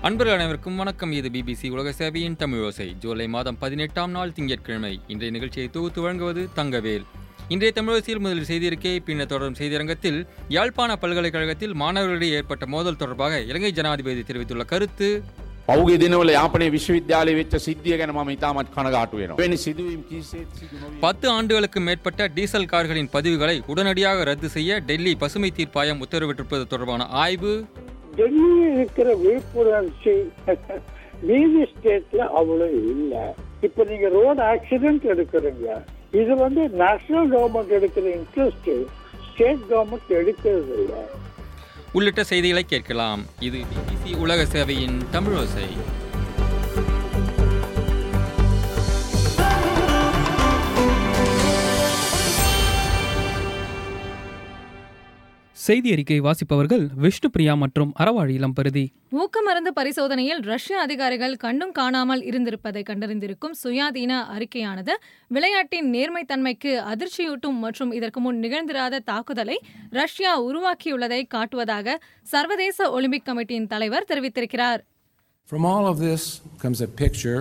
அன்பர்கள் அனைவருக்கும் வணக்கம் இது பிபிசி உலக சேவையின் தமிழோசை ஜூலை மாதம் பதினெட்டாம் நாள் திங்கட்கிழமை இன்றைய நிகழ்ச்சியை தொகுத்து வழங்குவது தங்கவேல் இன்றைய தமிழோசையில் முதலில் செய்தியிருக்கை பின்னர் தொடரும் செய்தியரங்கத்தில் யாழ்ப்பாண பல்கலைக்கழகத்தில் மாணவர்களிடையே ஏற்பட்ட மோதல் தொடர்பாக இலங்கை ஜனாதிபதி தெரிவித்துள்ள கருத்து පෞගේ දිනවල යාපනය විශ්වවිද්‍යාලය වෙච්ච සිද්ධිය ගැන ම ඉතාමත් කනගාටු වෙනවා. වෙනි සිදුවීම් කිසිසේත් සිදු නොවී பத்து ஆண்டுகளுக்கு மேற்பட்ட டீசல் கார்களின் பதிவுகளை உடனடியாக ரத்து செய்ய டெல்லி பசுமை தீர்ப்பாயம் உத்தரவிட்டிருப்பது தொடர்பான ஆய்வு டெல்லியில் இருக்கிற விழிப்புணர்ச்சி மீதி ஸ்டேட்ல அவ்வளவு இல்லை இப்ப நீங்க ரோடு ஆக்சிடென்ட் எடுக்கிறீங்க இது வந்து நேஷனல் கவர்மெண்ட் எடுக்கிற இன்ட்ரெஸ்ட் ஸ்டேட் கவர்மெண்ட் எடுக்கிறது இல்லை உள்ளிட்ட செய்திகளை கேட்கலாம் இது பிபிசி உலக சேவையின் தமிழோசை செய்தி அறிக்கை வாசிப்பவர்கள் விஷ்ணு பிரியா மற்றும் அறவாழி இளம்பருதி ஊக்கமருந்து பரிசோதனையில் ரஷ்ய அதிகாரிகள் கண்டும் காணாமல் இருந்திருப்பதை கண்டறிந்திருக்கும் சுயாதீன அறிக்கையானது விளையாட்டின் நேர்மைத்தன்மைக்கு அதிர்ச்சியூட்டும் மற்றும் இதற்கு முன் நிகழ்ந்திராத தாக்குதலை ரஷ்யா உருவாக்கியுள்ளதை காட்டுவதாக சர்வதேச ஒலிம்பிக் கமிட்டியின் தலைவர் தெரிவித்திருக்கிறார் From all of this comes a picture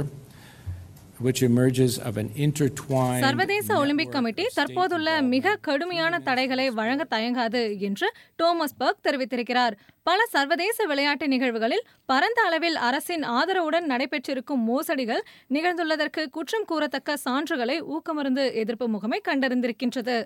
which emerges of an intertwined சர்வதேச Olympic network committee of state தற்போதுள்ள மிக கடுமையான தடைகளை வழங்க தயங்காது என்று டோமஸ் பர்க் தெரிவித்திருக்கிறார் பல சர்வதேச விளையாட்டு நிகழ்வுகளில் பரந்த அளவில் அரசின் ஆதரவுடன் நடைபெற்றிருக்கும் மோசடிகள் நிகழ்ந்துள்ளதற்கு குற்றம் கூறத்தக்க சான்றுகளை ஊக்கமருந்து எதிர்ப்பு முகமை கண்டறிந்திருக்கின்றது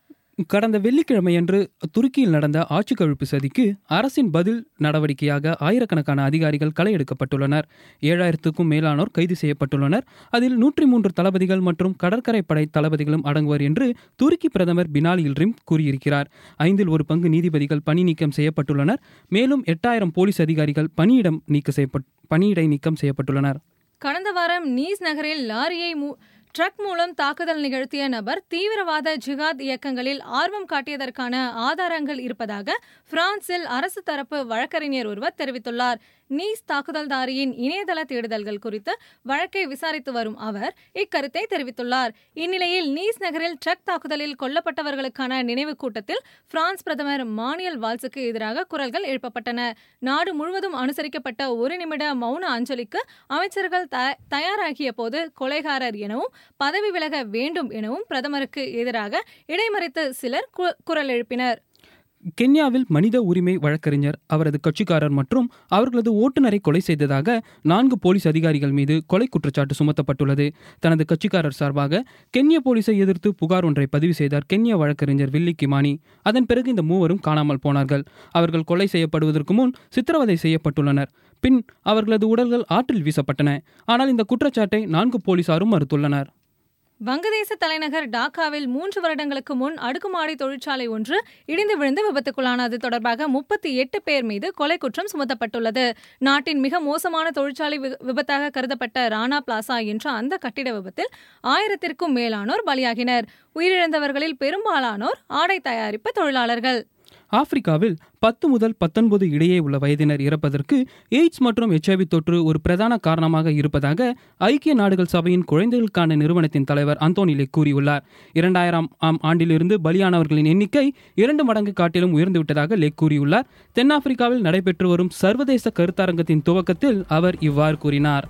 கடந்த வெள்ளிக்கிழமையன்று துருக்கியில் நடந்த ஆட்சி கவிழ்ப்பு சதிக்கு அரசின் பதில் நடவடிக்கையாக ஆயிரக்கணக்கான அதிகாரிகள் களை எடுக்கப்பட்டுள்ளனர் ஏழாயிரத்துக்கும் மேலானோர் கைது செய்யப்பட்டுள்ளனர் அதில் நூற்றி மூன்று தளபதிகள் மற்றும் கடற்கரை படை தளபதிகளும் அடங்குவர் என்று துருக்கி பிரதமர் பினாலி இல்ரிம் கூறியிருக்கிறார் ஐந்தில் ஒரு பங்கு நீதிபதிகள் பணி நீக்கம் செய்யப்பட்டுள்ளனர் மேலும் எட்டாயிரம் போலீஸ் அதிகாரிகள் பணியிடம் நீக்க செய்யப்பட் பணியிடை நீக்கம் செய்யப்பட்டுள்ளனர் கடந்த வாரம் நீஸ் நகரில் லாரியை மூ- ட்ரக் மூலம் தாக்குதல் நிகழ்த்திய நபர் தீவிரவாத ஜிகாத் இயக்கங்களில் ஆர்வம் காட்டியதற்கான ஆதாரங்கள் இருப்பதாக பிரான்சில் அரசு தரப்பு வழக்கறிஞர் ஒருவர் தெரிவித்துள்ளார் நீஸ் தாக்குதல்தாரியின் இணையதள தேடுதல்கள் குறித்து வழக்கை விசாரித்து வரும் அவர் இக்கருத்தை தெரிவித்துள்ளார் இந்நிலையில் நீஸ் நகரில் ட்ரக் தாக்குதலில் கொல்லப்பட்டவர்களுக்கான நினைவு கூட்டத்தில் பிரான்ஸ் பிரதமர் மானியல் வால்ஸுக்கு எதிராக குரல்கள் எழுப்பப்பட்டன நாடு முழுவதும் அனுசரிக்கப்பட்ட ஒரு நிமிட மௌன அஞ்சலிக்கு அமைச்சர்கள் த- தயாராகிய போது கொலைகாரர் எனவும் பதவி விலக வேண்டும் எனவும் பிரதமருக்கு எதிராக இடைமறித்து சிலர் கு- குரல் எழுப்பினர் கென்யாவில் மனித உரிமை வழக்கறிஞர் அவரது கட்சிக்காரர் மற்றும் அவர்களது ஓட்டுநரை கொலை செய்ததாக நான்கு போலீஸ் அதிகாரிகள் மீது கொலை குற்றச்சாட்டு சுமத்தப்பட்டுள்ளது தனது கட்சிக்காரர் சார்பாக கென்ய போலீஸை எதிர்த்து புகார் ஒன்றை பதிவு செய்தார் கென்ய வழக்கறிஞர் வில்லி கிமானி அதன் பிறகு இந்த மூவரும் காணாமல் போனார்கள் அவர்கள் கொலை செய்யப்படுவதற்கு முன் சித்திரவதை செய்யப்பட்டுள்ளனர் பின் அவர்களது உடல்கள் ஆற்றில் வீசப்பட்டன ஆனால் இந்த குற்றச்சாட்டை நான்கு போலீசாரும் மறுத்துள்ளனர் வங்கதேச தலைநகர் டாக்காவில் மூன்று வருடங்களுக்கு முன் அடுக்குமாடி தொழிற்சாலை ஒன்று இடிந்து விழுந்து விபத்துக்குள்ளானது தொடர்பாக முப்பத்தி எட்டு பேர் மீது கொலை குற்றம் சுமத்தப்பட்டுள்ளது நாட்டின் மிக மோசமான தொழிற்சாலை வி- விபத்தாக கருதப்பட்ட ராணா பிளாசா என்ற அந்த கட்டிட விபத்தில் ஆயிரத்திற்கும் மேலானோர் பலியாகினர் உயிரிழந்தவர்களில் பெரும்பாலானோர் ஆடை தயாரிப்பு தொழிலாளர்கள் ஆப்பிரிக்காவில் பத்து முதல் பத்தொன்பது இடையே உள்ள வயதினர் இறப்பதற்கு எய்ட்ஸ் மற்றும் எச்ஐவி தொற்று ஒரு பிரதான காரணமாக இருப்பதாக ஐக்கிய நாடுகள் சபையின் குழந்தைகளுக்கான நிறுவனத்தின் தலைவர் அந்தோனிலே கூறியுள்ளார் இரண்டாயிரம் ஆம் ஆண்டிலிருந்து பலியானவர்களின் எண்ணிக்கை இரண்டு மடங்கு காட்டிலும் உயர்ந்துவிட்டதாக லே கூறியுள்ளார் தென்னாப்பிரிக்காவில் நடைபெற்று வரும் சர்வதேச கருத்தரங்கத்தின் துவக்கத்தில் அவர் இவ்வாறு கூறினார்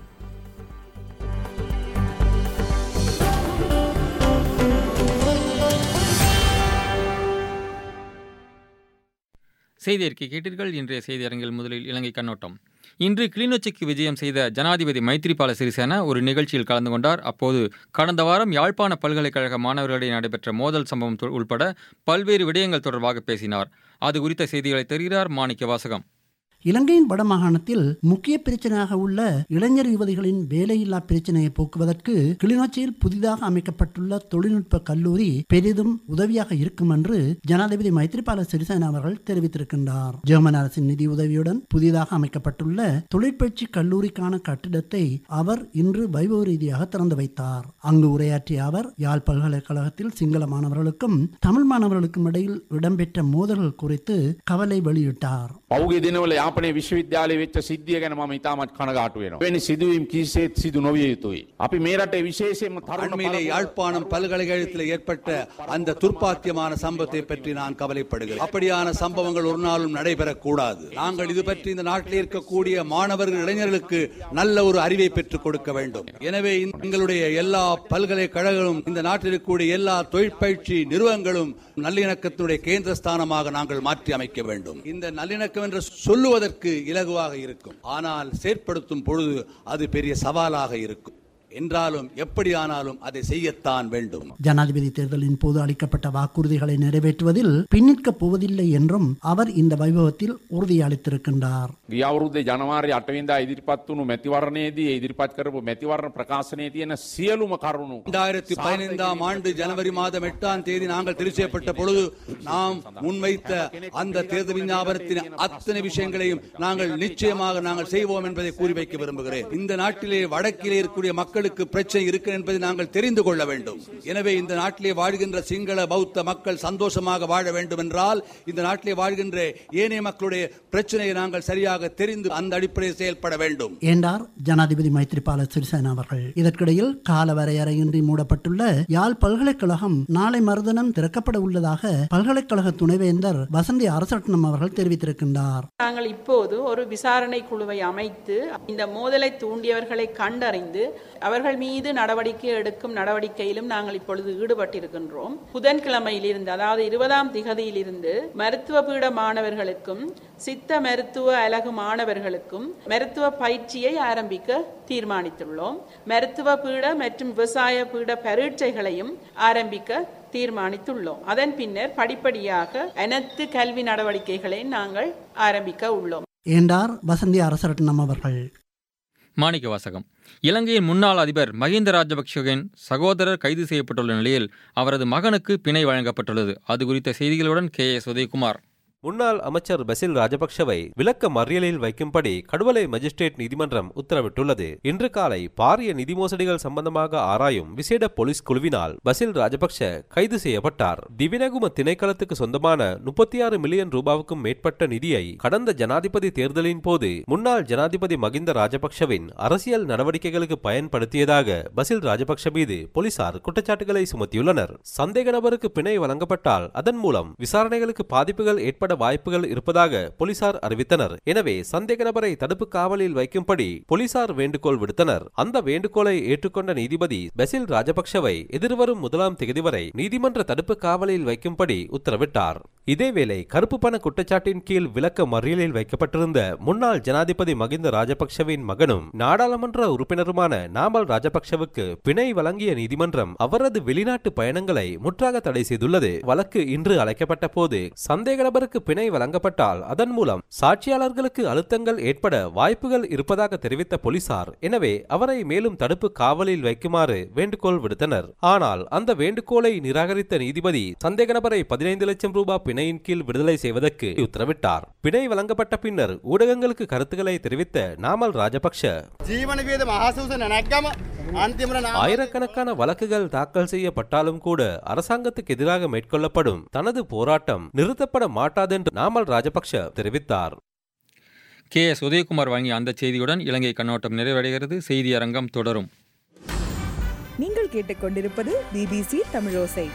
செய்தி அறிக்கை கேட்டீர்கள் இன்றைய செய்தி அரங்கில் முதலில் இலங்கை கண்ணோட்டம் இன்று கிளிநொச்சிக்கு விஜயம் செய்த ஜனாதிபதி மைத்ரிபால சிறிசேன ஒரு நிகழ்ச்சியில் கலந்து கொண்டார் அப்போது கடந்த வாரம் யாழ்ப்பாண பல்கலைக்கழக மாணவர்களிடையே நடைபெற்ற மோதல் சம்பவம் தொ- உள்பட பல்வேறு விடயங்கள் தொடர்பாக பேசினார் அது குறித்த செய்திகளை தருகிறார் மாணிக்க வாசகம் இலங்கையின் வடமாகாணத்தில் முக்கிய பிரச்சனையாக உள்ள இளைஞர் யுவதிகளின் வேலையில்லா பிரச்சனையை போக்குவதற்கு கிளிநொச்சியில் புதிதாக அமைக்கப்பட்டுள்ள தொழில்நுட்ப கல்லூரி பெரிதும் உதவியாக இருக்கும் என்று ஜனாதிபதி மைத்ரிபால சிறிசேன அவர்கள் தெரிவித்திருக்கின்றார் ஜெர்மன் அரசின் நிதி உதவியுடன் புதிதாக அமைக்கப்பட்டுள்ள தொழிற்பயிற்சி கல்லூரிக்கான கட்டிடத்தை அவர் இன்று வைபவ ரீதியாக திறந்து வைத்தார் அங்கு உரையாற்றிய அவர் யாழ் பல்கலைக்கழகத்தில் சிங்கள மாணவர்களுக்கும் தமிழ் மாணவர்களுக்கும் இடையில் இடம்பெற்ற மோதல்கள் குறித்து கவலை வெளியிட்டார் පෞගේ දිනවල යාපනය විශ්වවිද්‍යාලය වෙච්ච සිද්ධිය ගැන මම ඉතාමත් කනගාටු වෙනවා. වෙනි සිදුවීම් කිසිසේත් සිදු නොවිය යුතුයි. අපි මේ රටේ විශේෂයෙන්ම තරුණ அண்மையிலே පරපුර- யாழ்ப்பாணம் பல்கலைக்கழகத்தில் ஏற்பட்ட அந்த துர்ப்பாக்கியமான சம்பவத்தை பற்றி நான் கவலைப்படுகிறேன் அப்படியான சம்பவங்கள் ஒரு நாளும் நடைபெறக்கூடாது நாங்கள் இது பற்றி இந்த நாட்டில் இருக்கக்கூடிய மாணவர்கள் இளைஞர்களுக்கு நல்ல ஒரு அறிவை பெற்றுக் கொடுக்க வேண்டும் எனவே எங்களுடைய எல்லா பல்கலைக்கழகங்களும் இந்த நாட்டில் இருக்கக்கூடிய எல்லா தொழிற்பயிற்சி நிறுவனங்களும் நல்லிணக்கத்தினுடைய கேந்திர ஸ்தானமாக நாங்கள் மாற்றி அமைக்க வேண்டும் இந்த நல்லிணக்கம் என்று சொல்லுவதற்கு இலகுவாக இருக்கும் ஆனால் செயற்படுத்தும் பொழுது அது பெரிய சவாலாக இருக்கும் என்றாலும் எப்படியானாலும் அதை செய்யத்தான் வேண்டும் ஜனாதிபதி தேர்தலின் போது அளிக்கப்பட்ட வாக்குறுதிகளை நிறைவேற்றுவதில் பின்னிற்கப் போவதில்லை என்றும் அவர் இந்த வைபவத்தில் உறுதியளித்திருக்கின்றார் ගිය අවුරුද්දේ ජනවාරි අටවින්දා ඉදිරිපත් වුණු මැතිවරණයේදී ඒ ඉදිරිපත් කරපු මැතිවරණ ප්‍රකාශනයේ තියෙන සියලුම කරුණු இரண்டாயிரத்தி பதினைந்தாம் ஆண்டு ஜனவரி மாதம் எட்டாம் தேதி நாங்கள் தெரிவு செய்யப்பட்ட பொழுது நாம் முன்வைத்த அந்த தேர்தல் விஞ்ஞாபனத்தின் அத்தனை விஷயங்களையும் நாங்கள் நிச்சயமாக நாங்கள் செய்வோம் என்பதை கூறி வைக்க விரும்புகிறேன் இந்த நாட்டிலே வடக்கிலே இருக்கக்கூடிய மக்களுக்கு பிரச்சனை இருக்கு என்பதை நாங்கள் தெரிந்து கொள்ள வேண்டும் எனவே இந்த நாட்டிலே வாழ்கின்ற சிங்கள பௌத்த மக்கள் சந்தோஷமாக வாழ வேண்டும் என்றால் இந்த நாட்டிலே வாழ்கின்ற ஏனைய மக்களுடைய பிரச்சனையை நாங்கள் சரியாக தெரிந்து அந்த அடிப்படையில் செயல்பட வேண்டும் என்றார் ஜனாதிபதி மைத்ரிபால சிறிசேன அவர்கள் இதற்கிடையில் கால வரையறையின்றி மூடப்பட்டுள்ள யாழ் பல்கலைக்கழகம் நாளை மறுதினம் திறக்கப்பட உள்ளதாக பல்கலைக்கழக துணைவேந்தர் வசந்தி அரசட்னம் அவர்கள் தெரிவித்திருக்கின்றார் நாங்கள் இப்போது ஒரு விசாரணை குழுவை அமைத்து இந்த மோதலை தூண்டியவர்களை கண்டறிந்து அவர்கள் மீது நடவடிக்கை எடுக்கும் நடவடிக்கையிலும் நாங்கள் இப்பொழுது ஈடுபட்டிருக்கின்றோம் புதன்கிழமையிலிருந்து அதாவது இருபதாம் திகதியிலிருந்து மருத்துவ பீட மாணவர்களுக்கும் சித்த மருத்துவ அலகு மாணவர்களுக்கும் மருத்துவ பயிற்சியை ஆரம்பிக்க தீர்மானித்துள்ளோம் மருத்துவ பீட மற்றும் விவசாய பீட பரீட்சைகளையும் ஆரம்பிக்க தீர்மானித்துள்ளோம் அதன் பின்னர் படிப்படியாக அனைத்து கல்வி நடவடிக்கைகளை நாங்கள் ஆரம்பிக்க உள்ளோம் என்றார் வசந்தி அரசரட்னம் அவர்கள் மாணிக்க வாசகம் இலங்கையின் முன்னாள் அதிபர் மஹிந்த ராஜபக்ஷவின் சகோதரர் கைது செய்யப்பட்டுள்ள நிலையில் அவரது மகனுக்கு பிணை வழங்கப்பட்டுள்ளது அது குறித்த செய்திகளுடன் கே எஸ் உதயகுமார் முன்னாள் அமைச்சர் பசில் ராஜபக்ஷவை விளக்க மறியலில் வைக்கும்படி கடுவலை மஜிஸ்ட்ரேட் நீதிமன்றம் உத்தரவிட்டுள்ளது இன்று காலை பாரிய நிதி மோசடிகள் சம்பந்தமாக ஆராயும் விசேட போலீஸ் குழுவினால் பசில் ராஜபக்ஷ கைது செய்யப்பட்டார் திவினகும திணைக்களத்துக்கு சொந்தமான முப்பத்தி ஆறு மில்லியன் ரூபாவுக்கும் மேற்பட்ட நிதியை கடந்த ஜனாதிபதி தேர்தலின் போது முன்னாள் ஜனாதிபதி மகிந்த ராஜபக்ஷவின் அரசியல் நடவடிக்கைகளுக்கு பயன்படுத்தியதாக பசில் ராஜபக்ஷ மீது போலீசார் குற்றச்சாட்டுகளை சுமத்தியுள்ளனர் சந்தேக நபருக்கு பிணை வழங்கப்பட்டால் அதன் மூலம் விசாரணைகளுக்கு பாதிப்புகள் ஏற்பட வாய்ப்புகள் இருப்பதாக போலீசார் அறிவித்தனர் எனவே சந்தேக நபரை தடுப்பு காவலில் வைக்கும்படி போலீசார் வேண்டுகோள் விடுத்தனர் அந்த வேண்டுகோளை ஏற்றுக்கொண்ட நீதிபதி பசில் ராஜபக்ஷவை எதிர்வரும் முதலாம் தேதி வரை நீதிமன்ற தடுப்பு காவலில் வைக்கும்படி உத்தரவிட்டார் இதேவேளை கருப்பு பண குற்றச்சாட்டின் கீழ் விளக்க மறியலில் வைக்கப்பட்டிருந்த முன்னாள் ஜனாதிபதி மகிந்த ராஜபக்ஷவின் மகனும் நாடாளுமன்ற உறுப்பினருமான நாமல் ராஜபக்ஷவுக்கு பிணை வழங்கிய நீதிமன்றம் அவரது வெளிநாட்டு பயணங்களை முற்றாக தடை செய்துள்ளது வழக்கு இன்று அழைக்கப்பட்ட போது சந்தேக நபருக்கு பிணை வழங்கப்பட்டால் அதன் மூலம் சாட்சியாளர்களுக்கு அழுத்தங்கள் ஏற்பட வாய்ப்புகள் இருப்பதாக தெரிவித்த போலீசார் எனவே அவரை மேலும் தடுப்பு காவலில் வைக்குமாறு வேண்டுகோள் விடுத்தனர் ஆனால் அந்த வேண்டுகோளை நிராகரித்த நீதிபதி சந்தேக நபரை பதினைந்து லட்சம் ரூபாய் பிணையின் கீழ் விடுதலை செய்வதற்கு உத்தரவிட்டார் பிணை வழங்கப்பட்ட பின்னர் ஊடகங்களுக்கு கருத்துக்களை தெரிவித்த நாமல் ராஜபக்ஷ ஆயிரக்கணக்கான வழக்குகள் தாக்கல் செய்யப்பட்டாலும் கூட அரசாங்கத்துக்கு எதிராக மேற்கொள்ளப்படும் தனது போராட்டம் நிறுத்தப்பட மாட்டாதென்று நாமல் ராஜபக்ஷ தெரிவித்தார் கே எஸ் உதயகுமார் வழங்கிய அந்த செய்தியுடன் இலங்கை கண்ணோட்டம் நிறைவடைகிறது செய்தி அரங்கம் தொடரும் நீங்கள் கேட்டுக்கொண்டிருப்பது பிபிசி தமிழோசை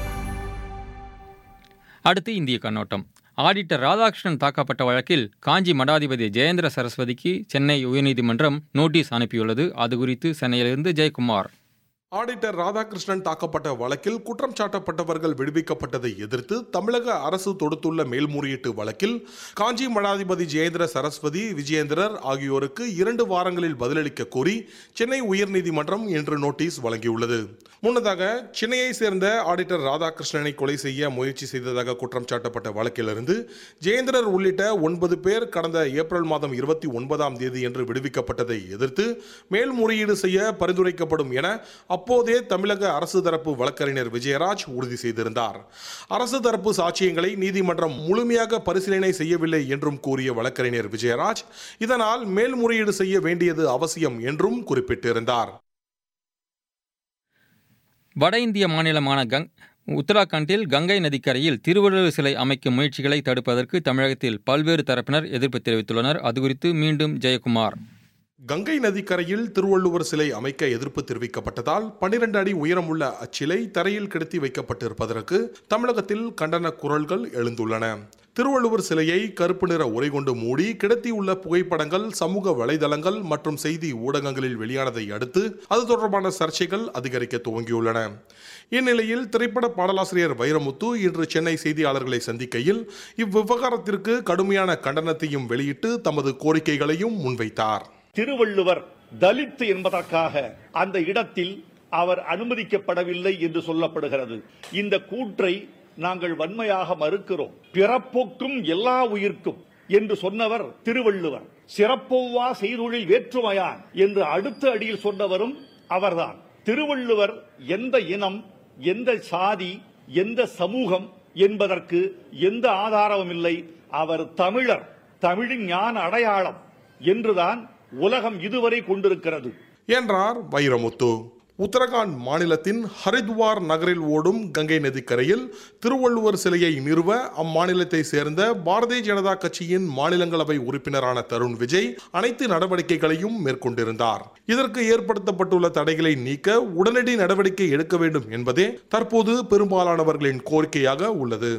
அடுத்து இந்திய கண்ணோட்டம் ஆடிட்டர் ராதாகிருஷ்ணன் தாக்கப்பட்ட வழக்கில் காஞ்சி மடாதிபதி ஜெயேந்திர சரஸ்வதிக்கு சென்னை உயர்நீதிமன்றம் நோட்டீஸ் அனுப்பியுள்ளது அது குறித்து சென்னையிலிருந்து ஜெயக்குமார் ஆடிட்டர் ராதாகிருஷ்ணன் தாக்கப்பட்ட வழக்கில் குற்றம் சாட்டப்பட்டவர்கள் விடுவிக்கப்பட்டதை எதிர்த்து தமிழக அரசு தொடுத்துள்ள மேல்முறையீட்டு வழக்கில் காஞ்சி மடாதிபதி ஜெயேந்திர சரஸ்வதி விஜயேந்திரர் ஆகியோருக்கு இரண்டு வாரங்களில் பதிலளிக்க கோரி சென்னை உயர்நீதிமன்றம் இன்று நோட்டீஸ் வழங்கியுள்ளது முன்னதாக சென்னையை சேர்ந்த ஆடிட்டர் ராதாகிருஷ்ணனை கொலை செய்ய முயற்சி செய்ததாக குற்றம் சாட்டப்பட்ட வழக்கிலிருந்து ஜெயேந்திரர் உள்ளிட்ட ஒன்பது பேர் கடந்த ஏப்ரல் மாதம் இருபத்தி ஒன்பதாம் தேதி என்று விடுவிக்கப்பட்டதை எதிர்த்து மேல்முறையீடு செய்ய பரிந்துரைக்கப்படும் என அப்போதே தமிழக அரசு தரப்பு வழக்கறிஞர் விஜயராஜ் உறுதி செய்திருந்தார் அரசு தரப்பு சாட்சியங்களை நீதிமன்றம் முழுமையாக பரிசீலனை செய்யவில்லை என்றும் கூறிய வழக்கறிஞர் விஜயராஜ் இதனால் மேல்முறையீடு செய்ய வேண்டியது அவசியம் என்றும் குறிப்பிட்டிருந்தார் வட இந்திய மாநிலமான கங் உத்தராகண்டில் கங்கை நதிக்கரையில் திருவள்ளுவர் சிலை அமைக்கும் முயற்சிகளை தடுப்பதற்கு தமிழகத்தில் பல்வேறு தரப்பினர் எதிர்ப்பு தெரிவித்துள்ளனர் அது குறித்து மீண்டும் ஜெயக்குமார் கங்கை நதிக்கரையில் திருவள்ளுவர் சிலை அமைக்க எதிர்ப்பு தெரிவிக்கப்பட்டதால் பனிரெண்டு அடி உயரமுள்ள அச்சிலை தரையில் கிடத்தி வைக்கப்பட்டிருப்பதற்கு தமிழகத்தில் கண்டன குரல்கள் எழுந்துள்ளன திருவள்ளுவர் சிலையை கருப்பு நிற உரை கொண்டு மூடி கிடத்தியுள்ள புகைப்படங்கள் சமூக வலைதளங்கள் மற்றும் செய்தி ஊடகங்களில் வெளியானதை அடுத்து அது தொடர்பான சர்ச்சைகள் அதிகரிக்க துவங்கியுள்ளன இந்நிலையில் திரைப்பட பாடலாசிரியர் வைரமுத்து இன்று சென்னை செய்தியாளர்களை சந்திக்கையில் இவ்விவகாரத்திற்கு கடுமையான கண்டனத்தையும் வெளியிட்டு தமது கோரிக்கைகளையும் முன்வைத்தார் திருவள்ளுவர் தலித் என்பதற்காக அந்த இடத்தில் அவர் அனுமதிக்கப்படவில்லை என்று சொல்லப்படுகிறது இந்த கூற்றை நாங்கள் வன்மையாக மறுக்கிறோம் பிறப்போக்கும் எல்லா உயிர்க்கும் என்று சொன்னவர் திருவள்ளுவர் சிறப்பொவ்வா செய்தொழில் வேற்றுமையான் என்று அடுத்த அடியில் சொன்னவரும் அவர்தான் திருவள்ளுவர் எந்த இனம் எந்த சாதி எந்த சமூகம் என்பதற்கு எந்த ஆதாரமும் இல்லை அவர் தமிழர் தமிழின் ஞான அடையாளம் என்றுதான் உலகம் இதுவரை கொண்டிருக்கிறது என்றார் வைரமுத்து உத்தரகாண்ட் மாநிலத்தின் ஹரித்வார் நகரில் ஓடும் கங்கை நதிக்கரையில் திருவள்ளுவர் சிலையை நிறுவ அம்மாநிலத்தை சேர்ந்த பாரதிய ஜனதா கட்சியின் மாநிலங்களவை உறுப்பினரான தருண் விஜய் அனைத்து நடவடிக்கைகளையும் மேற்கொண்டிருந்தார் இதற்கு ஏற்படுத்தப்பட்டுள்ள தடைகளை நீக்க உடனடி நடவடிக்கை எடுக்க வேண்டும் என்பதே தற்போது பெரும்பாலானவர்களின் கோரிக்கையாக உள்ளது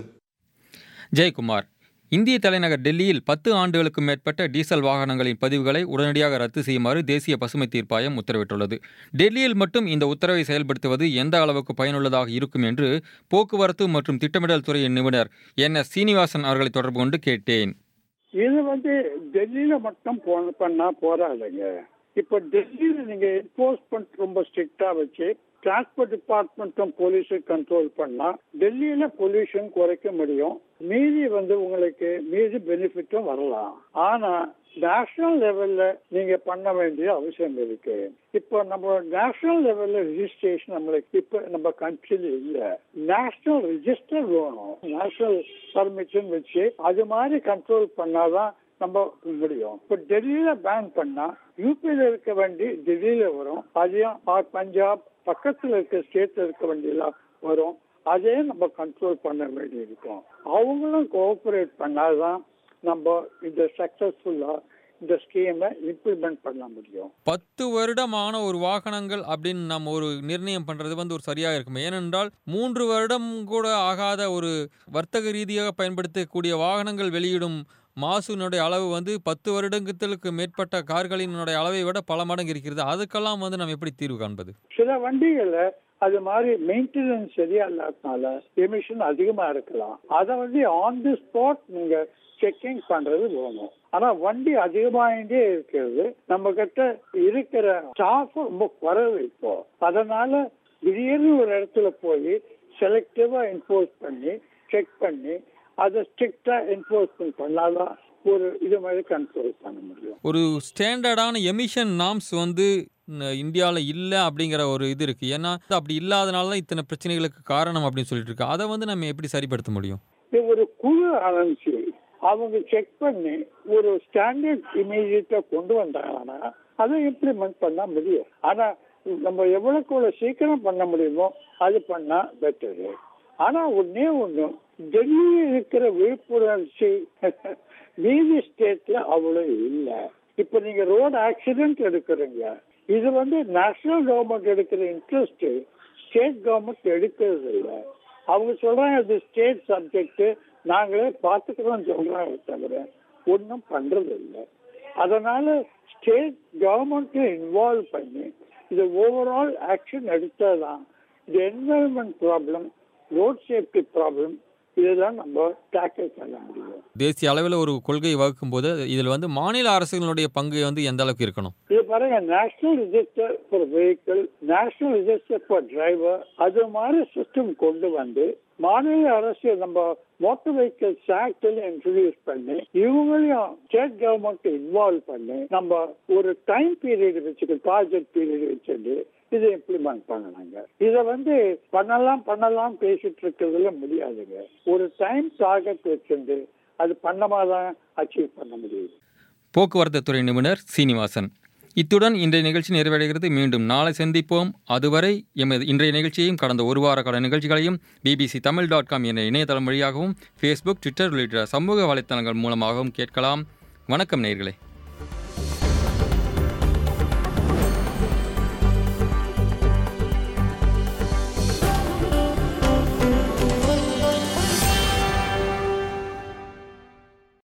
ஜெயக்குமார் இந்திய தலைநகர் டெல்லியில் பத்து ஆண்டுகளுக்கு மேற்பட்ட டீசல் வாகனங்களின் பதிவுகளை உடனடியாக ரத்து செய்யுமாறு தேசிய பசுமை தீர்ப்பாயம் உத்தரவிட்டுள்ளது டெல்லியில் மட்டும் இந்த உத்தரவை செயல்படுத்துவது எந்த அளவுக்கு பயனுள்ளதாக இருக்கும் என்று போக்குவரத்து மற்றும் திட்டமிடல் துறையின் நிபுணர் என் எஸ் சீனிவாசன் அவர்களை தொடர்பு கொண்டு கேட்டேன் இது வந்து டெல்லியில மட்டும் போன பண்ணா போராதுங்க இப்ப டெல்லியில நீங்க என்போர்ஸ்மெண்ட் ரொம்ப ஸ்ட்ரிக்டா வச்சு டிரான்ஸ்போர்ட் டிபார்ட்மெண்ட்டும் போலீஸும் கண்ட்ரோல் பண்ணா டெல்லியில பொல்யூஷன் குறைக்க முடியும் மீதி வந்து உங்களுக்கு மீதி பெனிஃபிட்டும் வரலாம் ஆனா நேஷனல் லெவல்ல நீங்க பண்ண வேண்டிய அவசியம் இருக்கு இப்போ நம்ம நேஷனல் லெவல்ல ரிஜிஸ்ட்ரேஷன் நம்மளுக்கு இப்ப நம்ம கண்ட்ரில இல்ல நேஷனல் ரிஜிஸ்டர் வேணும் நேஷனல் பர்மிஷன் வச்சு அது மாதிரி கண்ட்ரோல் பண்ணாதான் நம்ம முடியும் இப்ப டெல்லியில பேன் பண்ணா யூபியில இருக்க வண்டி டெல்லியில வரும் அதையும் பஞ்சாப் பக்கத்துல இருக்க ஸ்டேட்ல இருக்க வண்டியெல்லாம் வரும் அதே நம்ம கண்ட்ரோல் பண்ண வேண்டி இருக்கும் அவங்களும் கோஆபரேட் பண்ணாதான் நம்ம இந்த சக்சஸ்ஃபுல்லா இந்த ஸ்கீமை இம்ப்ளிமெண்ட் பண்ண முடியும் பத்து வருடமான ஒரு வாகனங்கள் அப்படின்னு நம்ம ஒரு நிர்ணயம் பண்றது வந்து ஒரு சரியாக இருக்கும் ஏனென்றால் மூன்று வருடம் கூட ஆகாத ஒரு வர்த்தக ரீதியாக பயன்படுத்தக்கூடிய வாகனங்கள் வெளியிடும் மாசுனுடைய அளவு வந்து பத்து வருடங்களுக்கு மேற்பட்ட கார்களினுடைய அளவை விட பல மடங்கு இருக்கிறது அதுக்கெல்லாம் வந்து நம்ம எப்படி தீர்வு காண்பது சில வண்டிகள்ல அது மாதிரி மெயின்டெனன்ஸ் சரியா இல்லாதனால எமிஷன் அதிகமா இருக்கலாம் அதை வந்து ஆன் தி ஸ்பாட் நீங்க செக்கிங் பண்றது வேணும் ஆனா வண்டி அதிகமாயிட்டே இருக்கிறது நம்ம கிட்ட இருக்கிற ஸ்டாஃப் ரொம்ப குறைவு இப்போ அதனால திடீர்னு ஒரு இடத்துல போய் செலக்டிவா என்ஃபோர்ஸ் பண்ணி செக் பண்ணி அதை ஸ்ட்ரிக்டா என்ஃபோர்ஸ்மெண்ட் பண்ணாதான் ஒரு இது மாதிரி கண்ட்ரோல் பண்ண முடியும் ஒரு ஸ்டாண்டர்டான எமிஷன் நாம்ஸ் வந்து இந்தியாவில் இல்லை அப்படிங்கிற ஒரு இது இருக்குது ஏன்னா அப்படி இல்லாதனால தான் இத்தனை பிரச்சனைகளுக்கு காரணம் அப்படின்னு சொல்லிட்டு இருக்கு அதை வந்து நம்ம எப்படி சரிப்படுத்த முடியும் இது ஒரு குழு ஆரம்பிச்சு அவங்க செக் பண்ணி ஒரு ஸ்டாண்டர்ட் இமீடியட்டா கொண்டு வந்தாங்கன்னா அதை இம்ப்ளிமெண்ட் பண்ண முடியும் ஆனா நம்ம எவ்வளவுக்கு எவ்வளவு சீக்கிரம் பண்ண முடியுமோ அது பண்ணா பெட்டரு ஆனா ஒன்னே ஒண்ணு டெல்லியில் இருக்கிற விழிப்புணர்ச்சி மீதி ஸ்டேட்ல அவ்வளவு இல்லை இப்ப நீங்க ரோடு ஆக்சிடென்ட் எடுக்கிறீங்க இது வந்து நேஷனல் கவர்மெண்ட் எடுக்கிற இன்ட்ரெஸ்ட் ஸ்டேட் கவர்மெண்ட் எடுக்கிறது இல்லை அவங்க சொல்றாங்க அது ஸ்டேட் சப்ஜெக்ட் நாங்களே பார்த்துக்கிறோம் சொல்றாங்க தவிர ஒன்றும் பண்றது இல்லை அதனால ஸ்டேட் கவர்மெண்ட் இன்வால்வ் பண்ணி இது ஓவரால் ஆக்ஷன் எடுத்தாதான் இந்த environment problem road safety problem இதெல்லாம் நம்ம டேக்கிள் பண்ண முடியும் தேசிய அளவில் ஒரு கொள்கையை வகுக்கும் போது இதில் வந்து மாநில அரசுகளுடைய பங்கு வந்து எந்த அளவுக்கு இருக்கணும் இது பாருங்க national register for vehicle national register for driver அது மாதிரி சிஸ்டம் கொண்டு வந்து மாநில அரசு நம்ம மோட்டர் வெஹிக்கிள்ஸ் ஆக்டில் இன்ட்ரடியூஸ் பண்ணி இவங்களையும் ஸ்டேட் கவர்மெண்ட் இன்வால்வ் பண்ணி நம்ம ஒரு டைம் பீரியட் வச்சுட்டு ப்ராஜெக்ட் பீரியட் வச்சுட்டு இதை இம்ப்ளிமெண்ட் பண்ணணுங்க இதை வந்து பண்ணலாம் பண்ணலாம் பேசிட்டு இருக்கிறதுல முடியாதுங்க ஒரு டைம் டார்கெட் வச்சுட்டு அது பண்ணமாதான் அச்சீவ் பண்ண முடியுது போக்குவரத்து துறை நிபுணர் சீனிவாசன் இத்துடன் இன்றைய நிகழ்ச்சி நிறைவடைகிறது மீண்டும் நாளை சந்திப்போம் அதுவரை எமது இன்றைய நிகழ்ச்சியையும் கடந்த ஒரு வார கால நிகழ்ச்சிகளையும் பிபிசி தமிழ் டாட் காம் என்ற இணையதளம் வழியாகவும் ஃபேஸ்புக் ட்விட்டர் உள்ளிட்ட சமூக வலைத்தளங்கள் மூலமாகவும் கேட்கலாம் வணக்கம் நேயர்களே